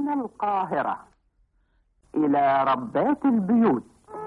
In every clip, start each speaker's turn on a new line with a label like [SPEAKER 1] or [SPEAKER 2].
[SPEAKER 1] من القاهرة إلى ربات البيوت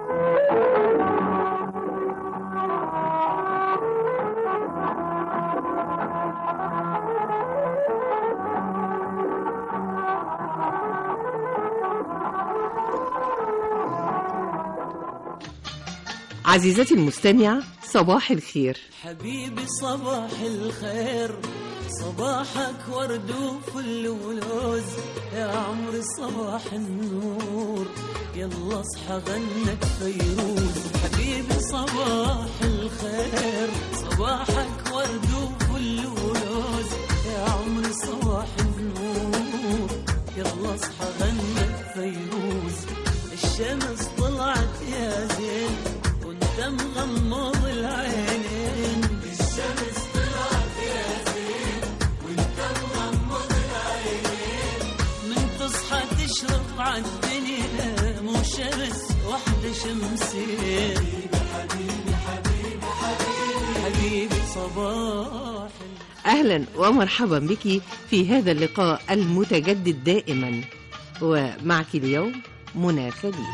[SPEAKER 2] عزيزتي المستمعة صباح الخير
[SPEAKER 3] حبيبي صباح الخير صباحك ورد وفل ولوز يا عمري صباح النور يلا اصحى غنك فيروز حبيبي صباح الخير صباحك ورد وفل ولوز يا عمري صباح النور يلا اصحى غنك فيروز الشمس طلعت يا زين وانت مغمض العينين الشمس طلعت يا زين وانت مغمض العينين من تصحى تشرق عالدنيا مو شمس واحدة شمسين حبيبي حبيبي حبيبي حبيبي صباح
[SPEAKER 2] أهلا ومرحبا بك في هذا اللقاء المتجدد دائما ومعك اليوم منى خليل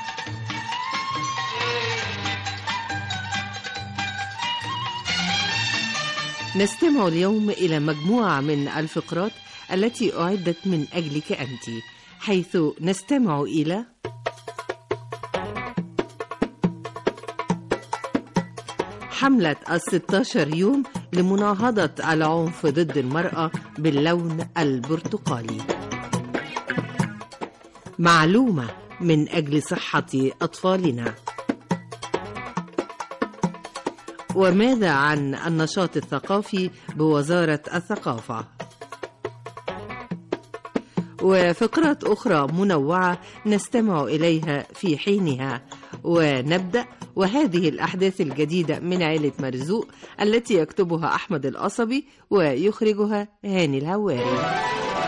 [SPEAKER 2] نستمع اليوم إلى مجموعة من الفقرات التي أعدت من أجلك أنت حيث نستمع إلى حملة الستاشر يوم لمناهضة العنف ضد المرأة باللون البرتقالي معلومة من أجل صحة أطفالنا وماذا عن النشاط الثقافي بوزارة الثقافة وفقرات أخرى منوعة نستمع إليها في حينها ونبدأ وهذه الأحداث الجديدة من عائلة مرزوق التي يكتبها أحمد القصبي ويخرجها هاني الهواري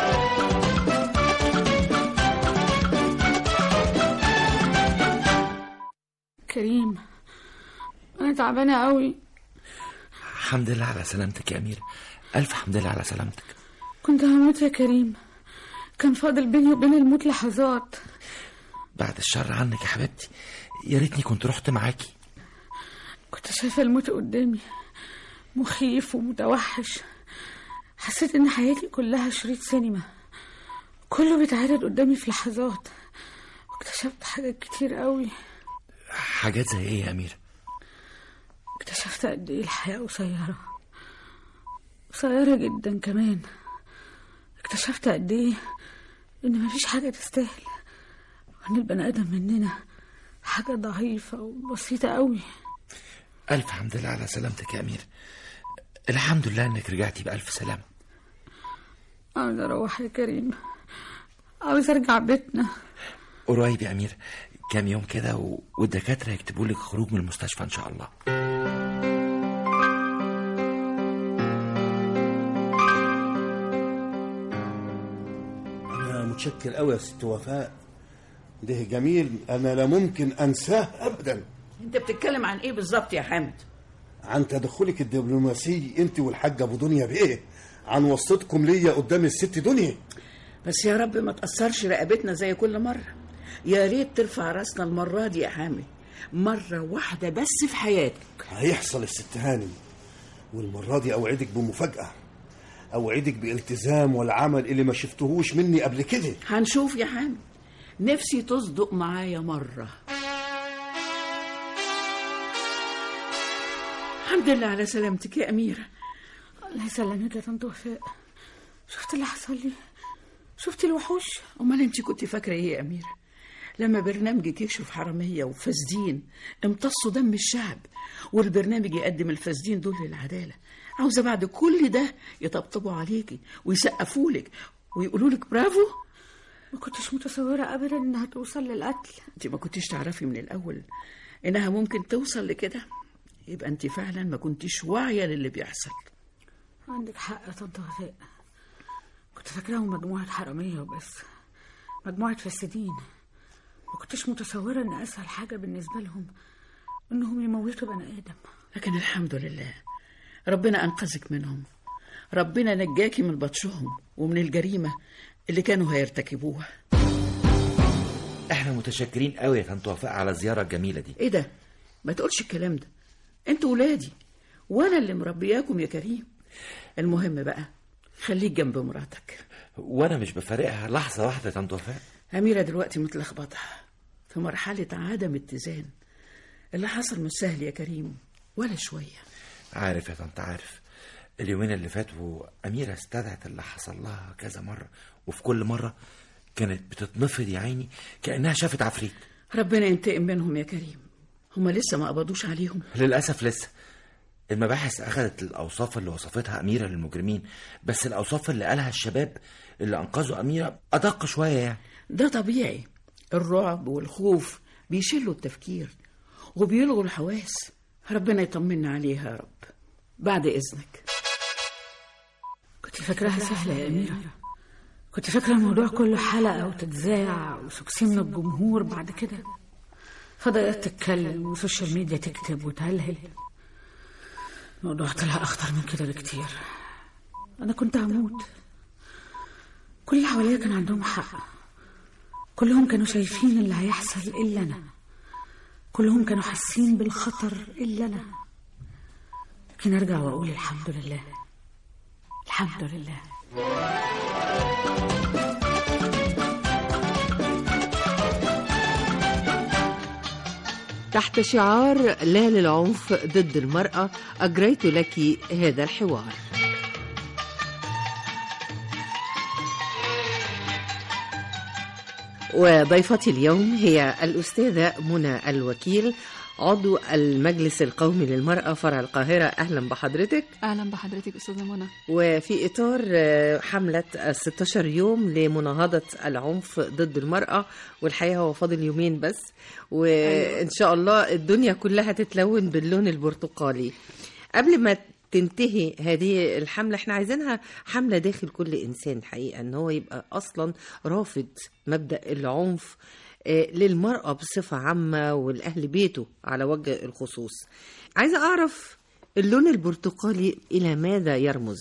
[SPEAKER 4] كريم انا تعبانه قوي
[SPEAKER 5] الحمد لله على سلامتك يا أمير ألف حمد لله على سلامتك
[SPEAKER 4] كنت هموت يا كريم كان فاضل بيني وبين الموت لحظات
[SPEAKER 5] بعد الشر عنك يا حبيبتي يا ريتني كنت رحت معاكي
[SPEAKER 4] كنت شايفه الموت قدامي مخيف ومتوحش حسيت ان حياتي كلها شريط سينما كله بيتعرض قدامي في لحظات واكتشفت حاجات كتير قوي
[SPEAKER 5] حاجات زي إيه يا أمير
[SPEAKER 4] اكتشفت قد ايه الحياة قصيرة قصيرة جدا كمان اكتشفت قد ايه ان مفيش حاجة تستاهل وان البني ادم مننا حاجة ضعيفة وبسيطة قوي
[SPEAKER 5] ألف حمد لله على سلامتك يا أمير الحمد لله إنك رجعتي بألف سلامة
[SPEAKER 4] عاوز اروح يا كريم عاوز ارجع بيتنا
[SPEAKER 5] قريب يا أمير كام يوم كده و... والدكاترة يكتبوا لك خروج من المستشفى إن شاء الله
[SPEAKER 6] أنا متشكر قوي يا ست وفاء ده جميل أنا لا ممكن أنساه أبدا
[SPEAKER 7] انت بتتكلم عن ايه بالظبط يا حامد
[SPEAKER 6] عن تدخلك الدبلوماسي أنت والحاجة أبو دنيا بإيه عن وصيتكم ليا قدام الست دنيا
[SPEAKER 7] بس يا رب ما تأثرش رقبتنا زي كل مرة يا ريت ترفع راسنا المرة دي يا حامد مرة واحدة بس في حياتك
[SPEAKER 6] هيحصل الست هانم والمرة دي أوعدك بمفاجأة أوعدك بالتزام والعمل اللي ما شفتهوش مني قبل كده
[SPEAKER 7] هنشوف يا حامد نفسي تصدق معايا مرة الحمد لله على سلامتك يا أميرة
[SPEAKER 4] الله يسلمك يا طنط وفاء شفت اللي حصل لي شفت الوحوش
[SPEAKER 7] أمال أنت كنت فاكرة إيه يا أميرة لما برنامجك يكشف حرامية وفاسدين امتصوا دم الشعب والبرنامج يقدم الفاسدين دول للعدالة عاوزة بعد كل ده يطبطبوا عليكي ويسقفوا لك ويقولوا لك برافو
[SPEAKER 4] ما كنتش متصورة أبدا إنها توصل للقتل
[SPEAKER 7] انت ما كنتيش تعرفي من الأول إنها ممكن توصل لكده يبقى انت فعلا ما كنتيش واعية للي بيحصل
[SPEAKER 4] عندك حق يا طنط وفاء كنت فاكراهم مجموعة حرامية وبس مجموعة فاسدين ما كنتش متصورة إن أسهل حاجة بالنسبة لهم إنهم يموتوا بني آدم
[SPEAKER 7] لكن الحمد لله ربنا أنقذك منهم ربنا نجاكي من بطشهم ومن الجريمة اللي كانوا هيرتكبوها
[SPEAKER 5] احنا متشكرين قوي يا طنط وفاء على الزياره الجميله دي
[SPEAKER 7] ايه ده ما تقولش الكلام ده انتوا ولادي وانا اللي مربياكم يا كريم المهم بقى خليك جنب مراتك
[SPEAKER 5] وانا مش بفارقها لحظه واحده يا طنط وفاء
[SPEAKER 7] أميرة دلوقتي متلخبطة في مرحلة عدم اتزان اللي حصل مش سهل يا كريم ولا شوية
[SPEAKER 5] عارف يا طنط عارف اليومين اللي فاتوا أميرة استدعت اللي حصل لها كذا مرة وفي كل مرة كانت بتتنفض يا عيني كأنها شافت عفريت
[SPEAKER 7] ربنا ينتقم منهم يا كريم هما لسه ما قبضوش عليهم
[SPEAKER 5] للأسف لسه المباحث أخذت الأوصاف اللي وصفتها أميرة للمجرمين بس الأوصاف اللي قالها الشباب اللي أنقذوا أميرة أدق شوية يعني
[SPEAKER 7] ده طبيعي الرعب والخوف بيشلوا التفكير وبيلغوا الحواس ربنا يطمنا عليها يا رب بعد إذنك
[SPEAKER 4] كنت فاكراها سهلة يا أميرة كنت فاكرة الموضوع كله حلقة وتتذاع وسكسي من الجمهور بعد كده فضيات تتكلم وسوشيال ميديا تكتب وتهلهل الموضوع طلع أخطر من كده بكتير أنا كنت هموت كل اللي حواليا كان عندهم حق كلهم كانوا شايفين اللي هيحصل إلا أنا كلهم كانوا حاسين بالخطر إلا أنا لكن أرجع وأقول الحمد لله الحمد لله
[SPEAKER 2] تحت شعار لا للعنف ضد المرأة أجريت لك هذا الحوار وضيفتي اليوم هي الأستاذة منى الوكيل عضو المجلس القومي للمرأة فرع القاهرة أهلا بحضرتك
[SPEAKER 8] اهلا بحضرتك استاذه منى
[SPEAKER 2] وفي إطار آه، حملة ال 16 يوم لمناهضة العنف ضد المرأة والحقيقة هو فاضل يومين بس وإن شاء الله الدنيا كلها تتلون باللون البرتقالي قبل ما تنتهي هذه الحملة احنا عايزينها حملة داخل كل إنسان حقيقة ان هو يبقى أصلا رافض مبدأ العنف آه، للمرأة بصفة عامة والأهل بيته على وجه الخصوص عايزة أعرف اللون البرتقالي إلى ماذا يرمز؟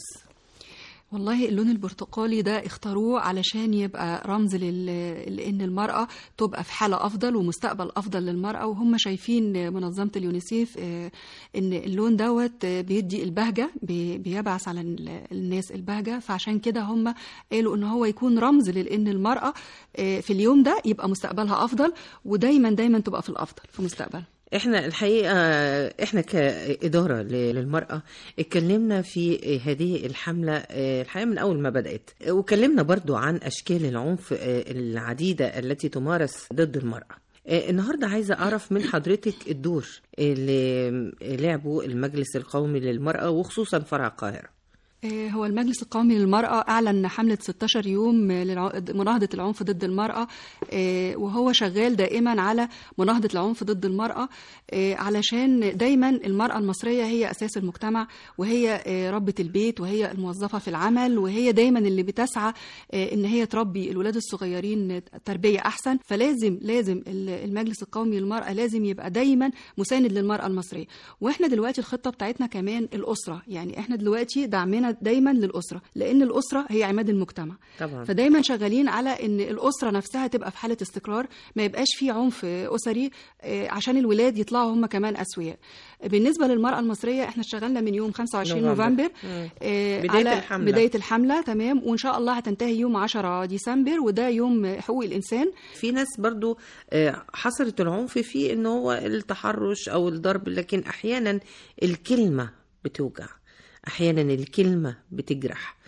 [SPEAKER 8] والله اللون البرتقالي ده اختاروه علشان يبقى رمز لل... لان المراه تبقى في حاله افضل ومستقبل افضل للمراه وهم شايفين منظمه اليونيسيف آه، ان اللون دوت آه، بيدي البهجه بي- بيبعث على ال- الناس البهجه فعشان كده هم قالوا ان هو يكون رمز لان المراه آه، في اليوم ده يبقى مستقبلها افضل ودايما دايما تبقى في الافضل في مستقبلها
[SPEAKER 2] احنا الحقيقة احنا كإدارة ل- للمرأة اتكلمنا في هذه الحملة اه، الحقيقة من أول ما بدأت وكلمنا برضو عن أشكال العنف اه، العديدة التي تمارس ضد المرأة اه، النهاردة عايزة أعرف من حضرتك الدور اللي لعبه المجلس القومي للمرأة وخصوصا فرع القاهرة
[SPEAKER 8] آه، هو المجلس القومي للمرأة أعلن حملة 16 يوم لمناهضة العنف ضد المرأة آه، وهو شغال دائما على مناهضة العنف ضد المرأة آه، علشان دايما المرأة المصرية هي أساس المجتمع وهي آه، ربة البيت وهي الموظفة في العمل وهي دايما اللي بتسعى آه، إن هي تربي الولاد الصغيرين تربية أحسن فلازم لازم المجلس القومي للمرأة لازم يبقى دايما مساند للمرأة المصرية واحنا دلوقتي الخطة بتاعتنا كمان الأسرة يعني احنا دلوقتي دعمنا دايما للأسرة لأن الأسرة هي عماد المجتمع
[SPEAKER 2] طبعا
[SPEAKER 8] فدايما شغالين على ان الاسره نفسها تبقى في حاله استقرار ما يبقاش في عنف اسري آه، عشان الولاد يطلعوا هم كمان اسوياء بالنسبه للمراه المصريه احنا اشتغلنا من يوم 25
[SPEAKER 2] نوفمبر.
[SPEAKER 8] نوفمبر
[SPEAKER 2] مم.
[SPEAKER 8] آه،
[SPEAKER 2] بداية
[SPEAKER 8] على
[SPEAKER 2] الحملة.
[SPEAKER 8] بدايه الحمله تمام وان شاء الله هتنتهي يوم 10 ديسمبر وده يوم حقوق الانسان
[SPEAKER 2] في ناس برضو اه، حصرت العنف في ان هو التحرش او الضرب لكن احيانا الكلمة بتوجع احيانا الكلمة بتجرح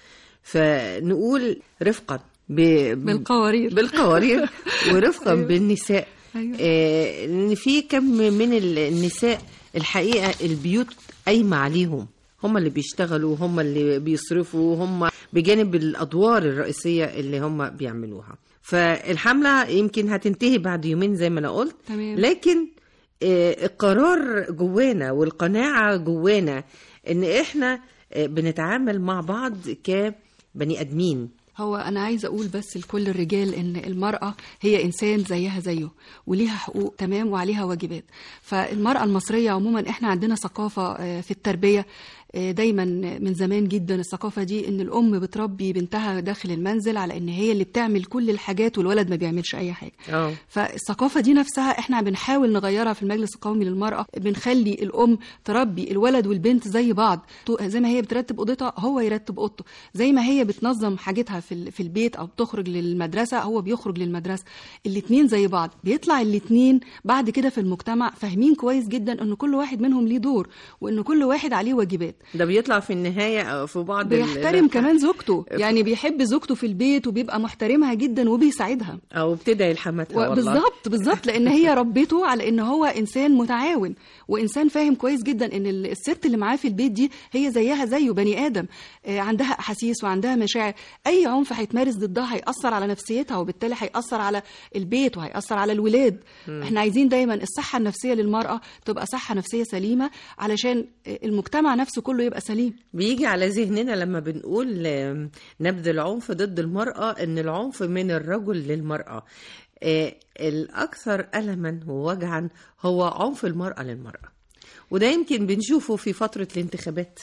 [SPEAKER 2] فنقول رفقا ب...
[SPEAKER 8] بالقوارير
[SPEAKER 2] بالقوارير ورفقا
[SPEAKER 8] أيوة.
[SPEAKER 2] بالنساء
[SPEAKER 8] أيوة.
[SPEAKER 2] آه، ان في كم من ال- النساء الحقيقه البيوت قايمه عليهم هم اللي بيشتغلوا هم اللي بيصرفوا هم بجانب الادوار الرئيسيه اللي هم بيعملوها فالحمله يمكن هتنتهي بعد يومين زي ما انا قلت
[SPEAKER 8] تمام.
[SPEAKER 2] لكن آه، القرار جوانا والقناعه جوانا ان احنا آه، بنتعامل مع بعض كبني ادمين
[SPEAKER 8] هو أنا عايزة أقول بس لكل الرجال إن المرأة هي إنسان زيها زيه وليها حقوق تمام وعليها واجبات فالمرأة المصرية عموما إحنا عندنا ثقافة آه، في التربية آه، دايما من زمان جدا الثقافة دي إن الأم بتربي بنتها داخل المنزل على إن هي اللي بتعمل كل الحاجات والولد ما بيعملش أي حاجة
[SPEAKER 2] اه
[SPEAKER 8] فالثقافة دي نفسها احنا بنحاول نغيرها في المجلس القومي للمرأة بنخلي الأم تربي الولد والبنت زي بعض تو- زي ما هي بترتب أوضتها هو يرتب أوضته زي ما هي بتنظم حاجتها في ال- في البيت أو بتخرج للمدرسة هو بيخرج للمدرسة الاتنين زي بعض بيطلع الاتنين بعد كده في المجتمع فاهمين كويس جدا ان كل واحد منهم ليه دور وان كل واحد عليه واجبات
[SPEAKER 2] ده بيطلع في النهايه أو في بعض ال-
[SPEAKER 8] بيحترم كمان زوجته يعني بيحب زوجته في البيت وبيبقى محترمها جدا وبيساعدها
[SPEAKER 2] او ابتدى لحماتها والله
[SPEAKER 8] بالظبط بالظبط لان هي ربته على ان هو انسان متعاون وانسان فاهم كويس جدا ان ال- الست اللي معاه في البيت دي هي زيها زيه بني ادم آه، عندها احاسيس وعندها مشاعر اي عنف هيتمارس ضدها هياثر على نفسيتها وبالتالي هياثر على البيت وهياثر على الولاد احنا عايزين دايما الصحه النفسيه للمراه تبقى صحه نفسيه سليمه علشان آه، المجتمع نفسه كله يبقى سليم
[SPEAKER 2] بيجي على ذهننا لما بنقول آم، نبذ العنف ضد المرأة إن العنف من الرجل للمرأة آه، الأكثر ألما ووجعا هو عنف المرأة للمرأة وده يمكن بنشوفه في فترة الانتخابات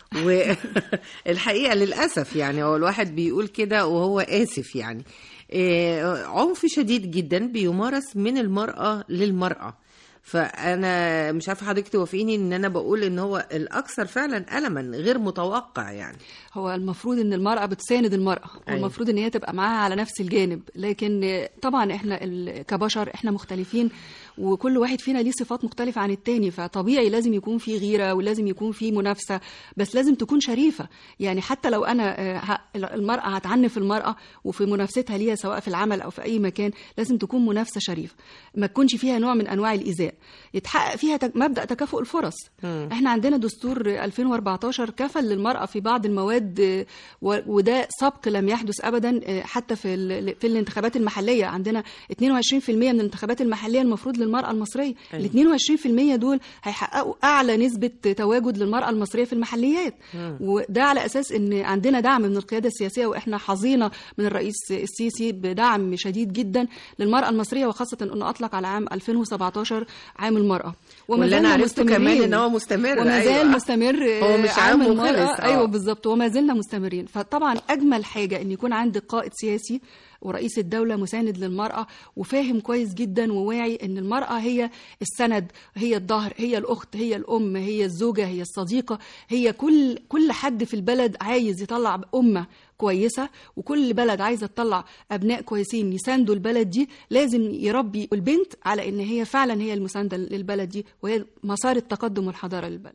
[SPEAKER 2] والحقيقة للأسف يعني هو الواحد بيقول كده وهو آسف يعني آه، عنف شديد جدا بيمارس من المرأة للمرأة فانا مش عارفه حضرتك توافقيني ان انا بقول ان هو الاكثر فعلا الما غير متوقع يعني
[SPEAKER 8] هو المفروض ان المرأة بتساند المرأة
[SPEAKER 2] أيوة.
[SPEAKER 8] والمفروض ان هي تبقى معاها على نفس الجانب لكن آه، طبعا احنا ال- كبشر احنا مختلفين وكل واحد فينا ليه صفات مختلفة عن التاني فطبيعي لازم يكون في غيرة ولازم يكون في منافسة بس لازم تكون شريفة يعني حتى لو انا آه، ه- المرأة هتعنف المرأة وفي منافستها ليها سواء في العمل او في اي مكان لازم تكون منافسة شريفة ما تكونش فيها نوع من انواع الايذاء يتحقق فيها تك- مبدأ تكافؤ الفرص احنا عندنا دستور 2014 كفل للمرأة في بعض المواد آه، و- وده سبق لم يحدث ابدا آه، حتى في ال- في الانتخابات المحلية عندنا 22% من الانتخابات المحلية المفروض للمرأة المصرية ال 22% دول هيحققوا اعلى نسبة تواجد للمرأة المصرية في المحليات وده على اساس ان عندنا دعم من القيادة السياسية واحنا حظينا من الرئيس السيسي بدعم شديد جدا للمرأة المصرية وخاصة انه اطلق على عام 2017 عام المرأة وما
[SPEAKER 2] واللي انا
[SPEAKER 8] زلنا
[SPEAKER 2] عرفته كمان
[SPEAKER 8] مستمرين.
[SPEAKER 2] ان هو مستمر
[SPEAKER 8] وما زال
[SPEAKER 2] أيوة.
[SPEAKER 8] مستمر
[SPEAKER 2] هو مش عام
[SPEAKER 8] المرأة.
[SPEAKER 2] وخلص، آه.
[SPEAKER 8] ايوه بالظبط وما زلنا مستمرين فطبعا اجمل حاجه ان يكون عندك قائد سياسي ورئيس الدولة مساند للمرأة وفاهم كويس جدا وواعي ان المرأة هي السند هي الظهر هي الاخت هي الام هي الزوجة هي الصديقة هي كل كل حد في البلد عايز يطلع امة كويسة وكل بلد عايزة تطلع أبناء كويسين يساندوا البلد دي لازم يربي البنت على إن هي فعلا هي المساندة للبلد دي وهي مسار التقدم والحضارة للبلد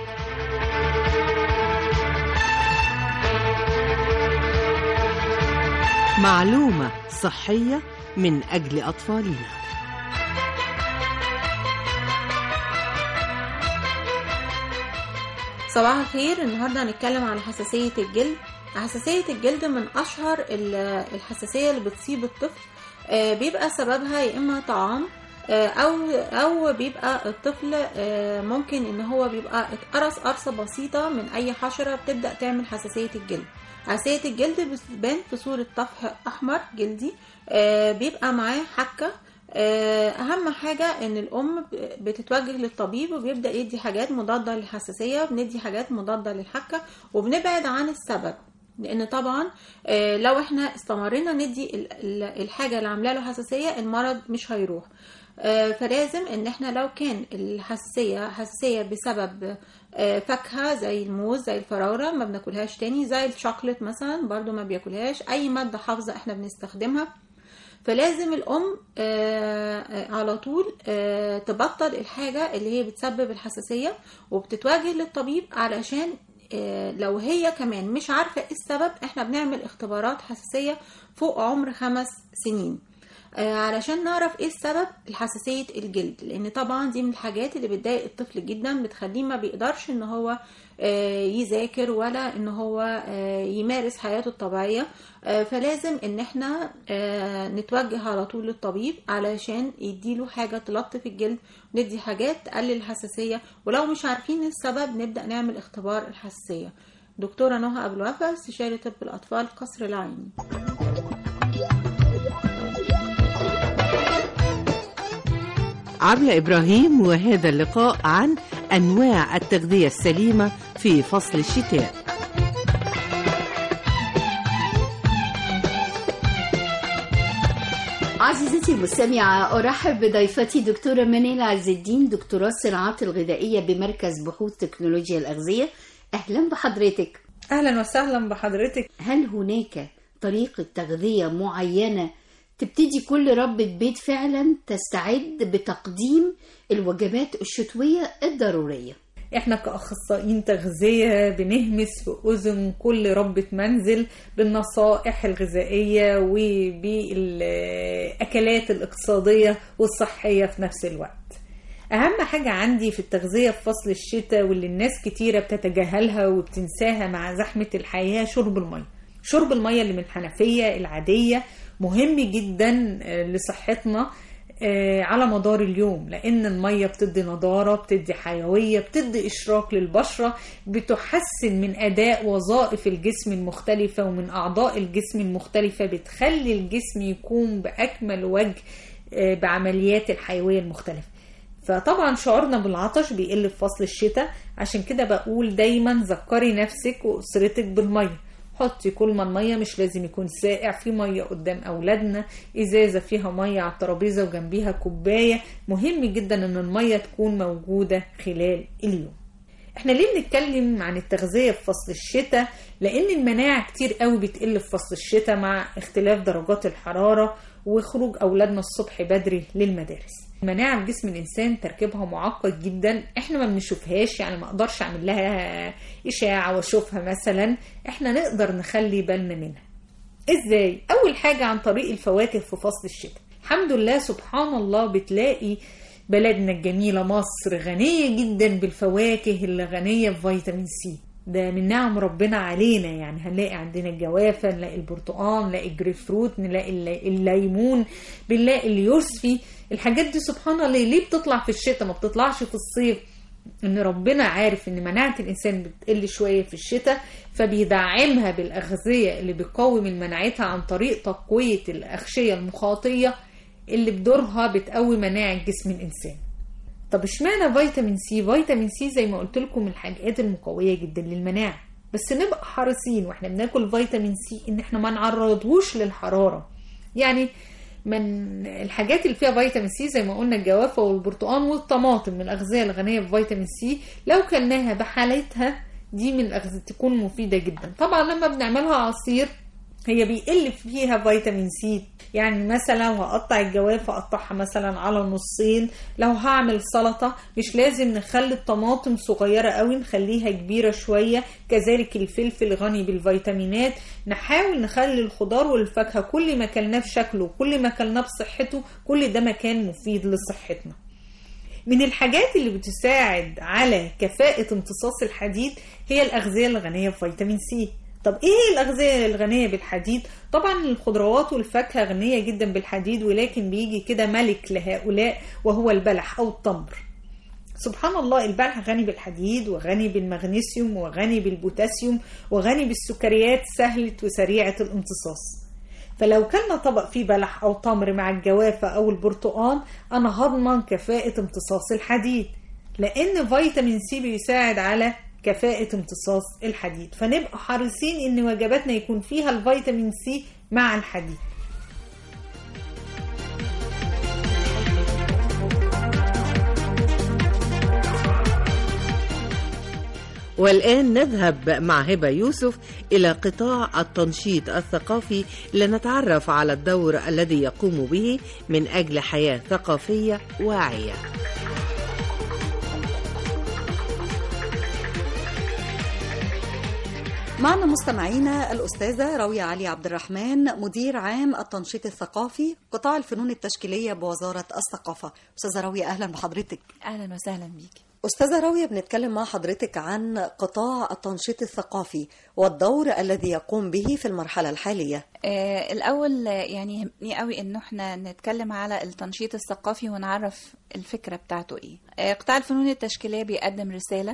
[SPEAKER 2] معلومة صحية من أجل أطفالنا
[SPEAKER 9] صباح الخير النهارده هنتكلم عن حساسية الجلد حساسية الجلد من أشهر ال- الحساسية اللي بتصيب الطفل آه، بيبقى سببها يا إما طعام آه، أو أو بيبقى الطفل آه، ممكن إن هو بيبقى اتقرص قرصة بسيطة من أي حشرة بتبدأ تعمل حساسية الجلد حساسية الجلد بتبان في صورة طفح أحمر جلدي آه، بيبقى معاه حكة آه، اهم حاجه ان الام ب- بتتوجه للطبيب وبيبدا يدي حاجات مضاده للحساسيه بندي حاجات مضاده للحكه وبنبعد عن السبب لان طبعا آه، لو احنا استمرينا ندي ال- ال- الحاجه اللي عامله له حساسيه المرض مش هيروح آه، فلازم ان احنا لو كان الحساسيه حساسيه بسبب آه، فاكهه زي الموز زي الفراوله ما بناكلهاش تاني زي الشوكليت مثلا برضو ما بياكلهاش اي ماده حافظه احنا بنستخدمها فلازم الام آه، آه، على طول آه، تبطل الحاجه اللي هي بتسبب الحساسيه وبتتواجه للطبيب علشان آه، لو هي كمان مش عارفه ايه السبب احنا بنعمل اختبارات حساسيه فوق عمر خمس سنين آه، علشان نعرف ايه السبب لحساسية الجلد لان طبعا دي من الحاجات اللي بتضايق الطفل جدا بتخليه ما بيقدرش ان هو آه، يذاكر ولا ان هو آه، يمارس حياته الطبيعية آه، فلازم ان احنا آه، نتوجه على طول للطبيب علشان يديله حاجة تلطف الجلد ندي حاجات تقلل الحساسية ولو مش عارفين السبب نبدأ نعمل اختبار الحساسية دكتورة نهى أبو الوفا استشاري طب الأطفال قصر العيني
[SPEAKER 2] عبلة إبراهيم وهذا اللقاء عن أنواع التغذية السليمة في فصل الشتاء
[SPEAKER 10] عزيزتي المستمعة أرحب بضيفتي دكتورة منال عز الدين دكتوراه الصناعات الغذائية بمركز بحوث تكنولوجيا الأغذية أهلا بحضرتك
[SPEAKER 9] اهلا وسهلا بحضرتك
[SPEAKER 10] هل هناك طريقة تغذية معينة تبتدي كل ربة بيت فعلا تستعد بتقديم الوجبات الشتوية الضرورية
[SPEAKER 9] احنا كاخصائيين تغذيه بنهمس في اذن كل ربة منزل بالنصائح الغذائيه وبالاكلات الاقتصاديه والصحيه في نفس الوقت اهم حاجه عندي في التغذيه في فصل الشتاء واللي الناس كتيره بتتجاهلها وبتنساها مع زحمه الحياه شرب الميه شرب الميه اللي من الحنفيه العاديه مهم جدا آه، لصحتنا آه، على مدار اليوم لان الميه بتدي نضاره بتدي حيويه بتدي اشراق للبشره بتحسن من اداء وظائف الجسم المختلفه ومن اعضاء الجسم المختلفه بتخلي الجسم يقوم باكمل وجه آه، بعمليات الحيويه المختلفه فطبعا شعورنا بالعطش بيقل في فصل الشتاء عشان كده بقول دايما ذكري نفسك واسرتك بالميه حطي كل ما الميه مش لازم يكون ساقع في ميه قدام اولادنا ازازه فيها ميه على الترابيزه وجنبيها كوبايه مهم جدا ان الميه تكون موجوده خلال اليوم احنا ليه بنتكلم عن التغذية في فصل الشتاء لان المناعة كتير قوي بتقل في فصل الشتاء مع اختلاف درجات الحرارة وخروج اولادنا الصبح بدري للمدارس المناعة في جسم الانسان تركيبها معقد جدا احنا ما بنشوفهاش يعني ما اقدرش اعمل لها اشاعة واشوفها مثلا احنا نقدر نخلي بالنا منها ازاي اول حاجة عن طريق الفواكه في فصل الشتاء الحمد لله سبحان الله بتلاقي بلدنا الجميلة مصر غنية جدا بالفواكه اللي غنية بفيتامين سي ده من نعم ربنا علينا يعني هنلاقي عندنا الجوافة نلاقي البرتقال نلاقي الجريب فروت نلاقي الل- الليمون بنلاقي اليوسفي الحاجات دي سبحان الله ليه بتطلع في الشتاء ما بتطلعش في الصيف ان ربنا عارف ان مناعة الانسان بتقل شوية في الشتاء فبيدعمها بالاغذية اللي بيقوي من مناعتها عن طريق تقوية الاغشية المخاطية اللي بدورها بتقوي مناعة جسم الانسان طب اشمعنى فيتامين سي فيتامين سي زي ما قلت لكم من الحاجات المقويه جدا للمناعه بس نبقى حريصين واحنا بناكل فيتامين سي ان احنا ما نعرضهوش للحراره يعني من الحاجات اللي فيها فيتامين سي زي ما قلنا الجوافه والبرتقال والطماطم من الاغذيه الغنيه بفيتامين سي لو كلناها بحالتها دي من الاغذيه تكون مفيده جدا طبعا لما بنعملها عصير هي بيقل فيها فيتامين سي يعني مثلا لو هقطع الجوافة اقطعها مثلا على نصين لو هعمل سلطة مش لازم نخلي الطماطم صغيرة قوي نخليها كبيرة شوية كذلك الفلفل غني بالفيتامينات نحاول نخلي الخضار والفاكهة كل ما كلناه بشكله كل ما كلناه بصحته كل ده مكان مفيد لصحتنا من الحاجات اللي بتساعد على كفاءة امتصاص الحديد هي الأغذية الغنية بفيتامين سي طب ايه الأغذية الغنية بالحديد؟ طبعا الخضروات والفاكهة غنية جدا بالحديد ولكن بيجي كده ملك لهؤلاء وهو البلح أو التمر سبحان الله البلح غني بالحديد وغني بالمغنيسيوم وغني بالبوتاسيوم وغني بالسكريات سهلة وسريعة الامتصاص فلو كلنا طبق فيه بلح أو تمر مع الجوافة أو البرتقال أنا هضمن كفاءة امتصاص الحديد لأن فيتامين سي بيساعد على كفاءة امتصاص الحديد فنبقى حريصين إن وجباتنا يكون فيها الفيتامين سي مع الحديد
[SPEAKER 2] والآن نذهب مع هبة يوسف إلى قطاع التنشيط الثقافي لنتعرف على الدور الذي يقوم به من أجل حياة ثقافية واعية
[SPEAKER 11] معنا مستمعينا الأستاذة راوية علي عبد الرحمن مدير عام التنشيط الثقافي قطاع الفنون التشكيلية بوزارة الثقافة أستاذة راوية أهلا بحضرتك
[SPEAKER 12] اهلا وسهلا بيكي
[SPEAKER 11] أستاذة راوية بنتكلم مع حضرتك عن قطاع التنشيط الثقافي والدور الذي يقوم به في المرحلة الحالية
[SPEAKER 12] آه الاول آه، يعني يهمني قوي انه احنا نتكلم على التنشيط الثقافي ونعرف الفكره بتاعته ايه آه قطاع الفنون التشكيليه بيقدم رساله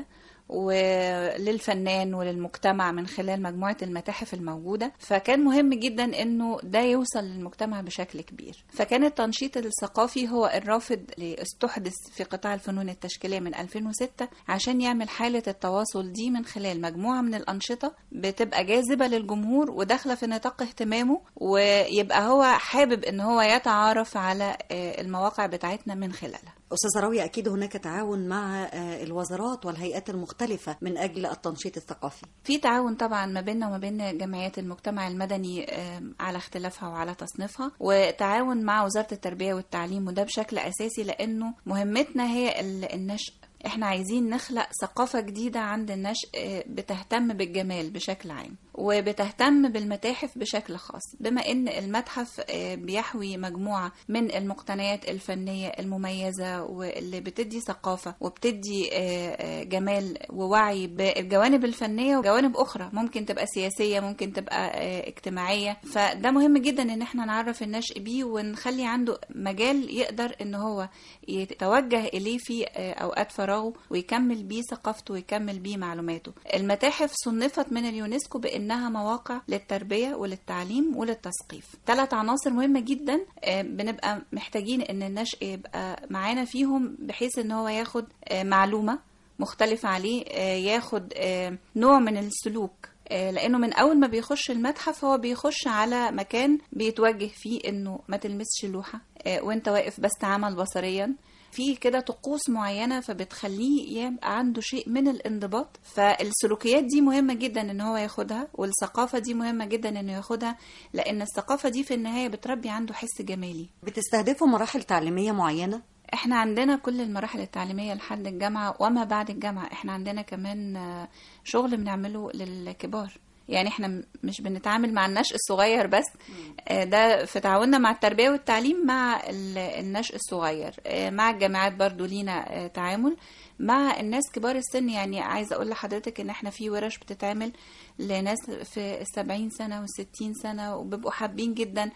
[SPEAKER 12] وللفنان وللمجتمع من خلال مجموعة المتاحف الموجودة فكان مهم جدا انه ده يوصل للمجتمع بشكل كبير فكان التنشيط الثقافي هو الرافد اللي استحدث في قطاع الفنون التشكيلية من 2006 عشان يعمل حالة التواصل دي من خلال مجموعة من الأنشطة بتبقى جاذبة للجمهور وداخلة في نطاق اهتمامه ويبقى هو حابب ان هو يتعارف على آه، المواقع بتاعتنا من خلالها
[SPEAKER 11] أستاذة راوية أكيد هناك تعاون مع آه، الوزارات والهيئات المختلفة من أجل التنشيط الثقافي
[SPEAKER 12] في تعاون طبعا ما بيننا وما بين جمعيات المجتمع المدني آم، على اختلافها وعلى تصنيفها وتعاون مع وزارة التربية والتعليم وده بشكل أساسي لأنه مهمتنا هي ال- النشء احنا عايزين نخلق ثقافة جديدة عند النشء آه، بتهتم بالجمال بشكل عام وبتهتم بالمتاحف بشكل خاص بما ان المتحف آه، بيحوي مجموعة من المقتنيات الفنية المميزة واللي بتدي ثقافة وبتدي آه، آه، جمال ووعي بالجوانب الفنية وجوانب أخرى ممكن تبقى سياسية ممكن تبقى آه، اجتماعية فده مهم جدا ان احنا نعرف النشء بيه ونخلي عنده مجال يقدر ان هو يتوجه إليه في آه، أوقات فراغه ويكمل بيه ثقافته ويكمل بيه معلوماته المتاحف صنفت من اليونسكو بأنها مواقع للتربية وللتعليم وللتثقيف ثلاث عناصر مهمة جدا آه، بنبقى محتاجين ان النشء يبقى معانا فيهم بحيث ان هو ياخد آه، معلومة مختلفة عليه آه، ياخد آه، نوع من السلوك آه، لانه من اول ما بيخش المتحف هو بيخش على مكان بيتوجه فيه انه ما تلمسش لوحه آه، وانت واقف بس تعامل بصريا في كده طقوس معينه فبتخليه يبقى عنده شيء من الانضباط فالسلوكيات دي مهمه جدا ان هو ياخدها والثقافه دي مهمه جدا انه ياخدها لان الثقافه دي في النهايه بتربي عنده حس جمالي
[SPEAKER 11] بتستهدفوا مراحل تعليمية معينة
[SPEAKER 12] احنا عندنا كل المراحل التعليمية لحد الجامعة وما بعد الجامعة احنا عندنا كمان آه، شغل بنعمله للكبار يعني احنا م- مش بنتعامل مع النشء الصغير بس آه، ده في تعاوننا مع التربية والتعليم مع ال- النشء الصغير آه، مع الجامعات برضو لينا آه، تعامل مع الناس كبار السن يعني عايزة اقول لحضرتك ان احنا في ورش بتتعمل لناس في السبعين سنة والستين سنة وبيبقوا حابين جدا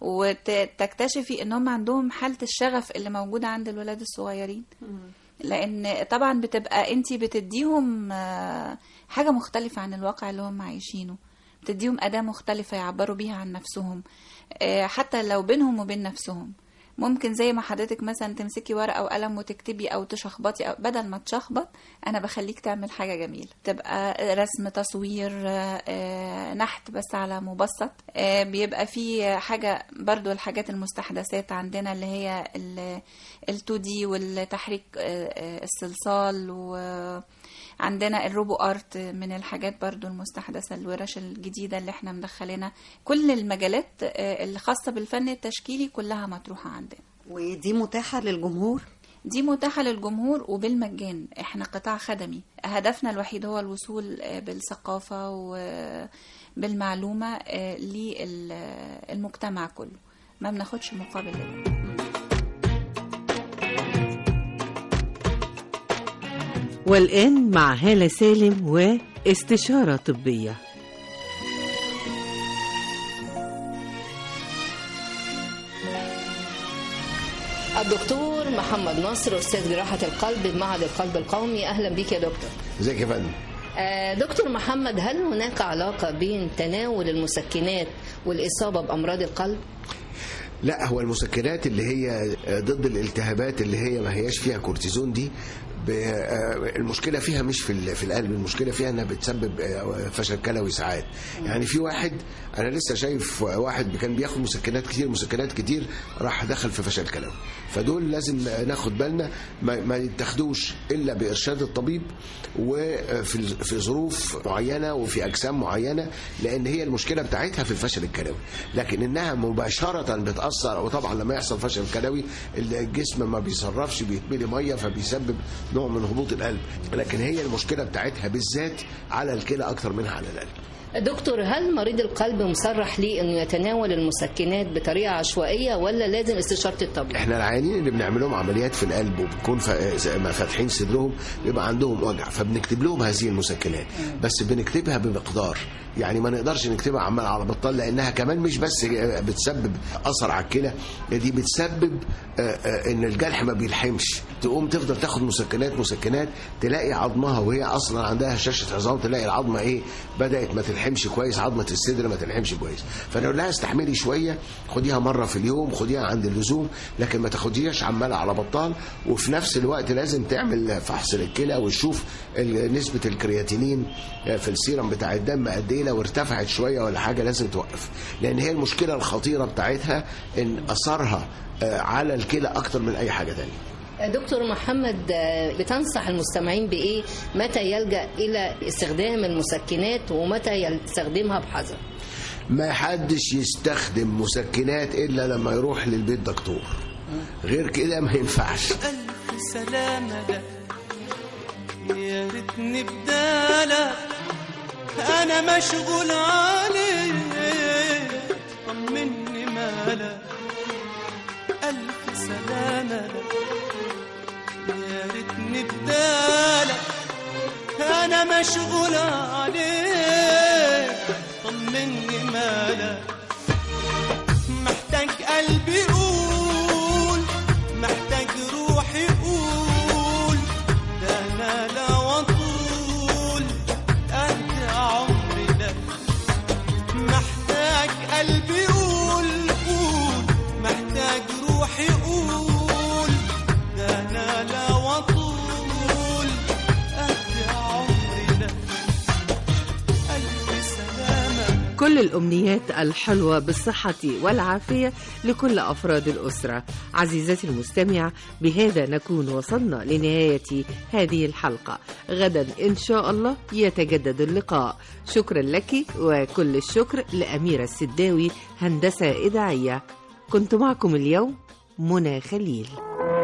[SPEAKER 12] وتكتشفي ان هم عندهم حالة الشغف اللي موجودة عند الولاد الصغيرين لان طبعا بتبقى انت بتديهم آه، حاجة مختلفة عن الواقع اللي هم عايشينه بتديهم أداة مختلفة يعبروا بيها عن نفسهم آه، حتى لو بينهم وبين نفسهم ممكن زي ما حضرتك مثلا تمسكي ورقة وقلم وتكتبي أو تشخبطي أو بدل ما تشخبط أنا بخليك تعمل حاجة جميلة تبقى رسم تصوير آه، آه، نحت بس على مبسط آه، بيبقى في حاجة برضو الحاجات المستحدثات عندنا اللي هي ال 2 دي والتحريك آه، آه، الصلصال وعندنا الروبو ارت من الحاجات برضو المستحدثة الورش الجديدة اللي احنا مدخلينها كل المجالات آه، اللي خاصة بالفن التشكيلي كلها مطروحة عندنا
[SPEAKER 11] ودي متاحة للجمهور
[SPEAKER 12] دي متاحة للجمهور وبالمجان احنا قطاع خدمي هدفنا الوحيد هو الوصول آه، بالثقافة وبالمعلومة آه، للمجتمع كله ما بناخدش مقابل لده
[SPEAKER 2] والآن مع هالة سالم واستشارة طبية
[SPEAKER 13] الدكتور محمد نصر استاذ جراحه القلب بمعهد القلب القومي اهلا بيك يا دكتور
[SPEAKER 14] ازيك يا فندم
[SPEAKER 13] آه، دكتور محمد هل هناك علاقه بين تناول المسكنات والاصابه بامراض القلب
[SPEAKER 14] لا هو المسكنات اللي هي ضد الالتهابات اللي هي ما هياش فيها كورتيزون دي ب- آه، المشكله فيها مش في ال- في القلب المشكله فيها انها بتسبب آه، فشل كلوي ساعات يعني في واحد انا لسه شايف واحد كان بياخد مسكنات كتير مسكنات كتير راح دخل في فشل كلوي فدول لازم ناخد بالنا ما, ما يتاخدوش الا بارشاد الطبيب وفي في ظروف معينه وفي اجسام معينه لان هي المشكله بتاعتها في الفشل الكلوي لكن انها مباشره بتاثر وطبعا لما يحصل فشل كلوي الجسم ما بيصرفش بيتملي ميه فبيسبب نوع من هبوط القلب لكن هي المشكله بتاعتها بالذات على الكلى اكتر منها على القلب
[SPEAKER 13] دكتور هل مريض القلب مصرح ليه انه يتناول المسكنات بطريقه عشوائيه ولا لازم استشاره الطبيب
[SPEAKER 14] احنا العيانين اللي بنعمل لهم عمليات في القلب وبنكون فا- ما فاتحين صدرهم بيبقى عندهم وجع فبنكتب لهم هذه المسكنات بس بنكتبها بمقدار يعني ما نقدرش نكتبها عمال على بطال لانها كمان مش بس بتسبب اثر على الكلى دي بتسبب آه، آه، ان الجرح ما بيلحمش تقوم تفضل تاخد مسكنات مسكنات تلاقي عظمها وهي اصلا عندها هشاشه عظام تلاقي العظمه ايه بدات ما تلحمش كويس عظمه الصدر ما تلحمش كويس فانا اقول لها استحملي شويه خديها مره في اليوم خديها عند اللزوم لكن ما تاخديهاش عماله على بطال وفي نفس الوقت لازم تعمل فحص للكلى وتشوف ال- نسبه الكرياتينين في السيرم بتاع الدم قد ايه لو ارتفعت شويه ولا حاجه لازم توقف لان هي المشكله الخطيره بتاعتها ان اثرها آه، على الكلى اكتر من اي حاجه تانية
[SPEAKER 13] دكتور محمد آه، بتنصح المستمعين بإيه متى يلجأ إلى استخدام المسكنات ومتى يستخدمها بحذر
[SPEAKER 14] ما حدش يستخدم مسكنات الا لما يروح للبيت دكتور غير كده ما ينفعش
[SPEAKER 3] ألف سلامة لك يا ريتني بدالك أنا مشغول عليك طمني مالك ألف سلامة لك يا ريتني بدالك أنا مشغول عليك طمني مالك محتاج قلبي يقول محتاج روحي يقول ده انا لا وطول قد عمري ده محتاج قلبي يقول قول محتاج روحي يقول ده انا لا وطول قد عمري ده ألف سلامة
[SPEAKER 2] كل الأمنيات الحلوة بالصحة والعافية لكل أفراد الأسرة عزيزتي المستمع بهذا نكون وصلنا لنهاية هذه الحلقة غدا إن شاء الله يتجدد اللقاء شكرا لك وكل الشكر لأميرة السداوي هندسة إذاعية كنت معكم اليوم منى خليل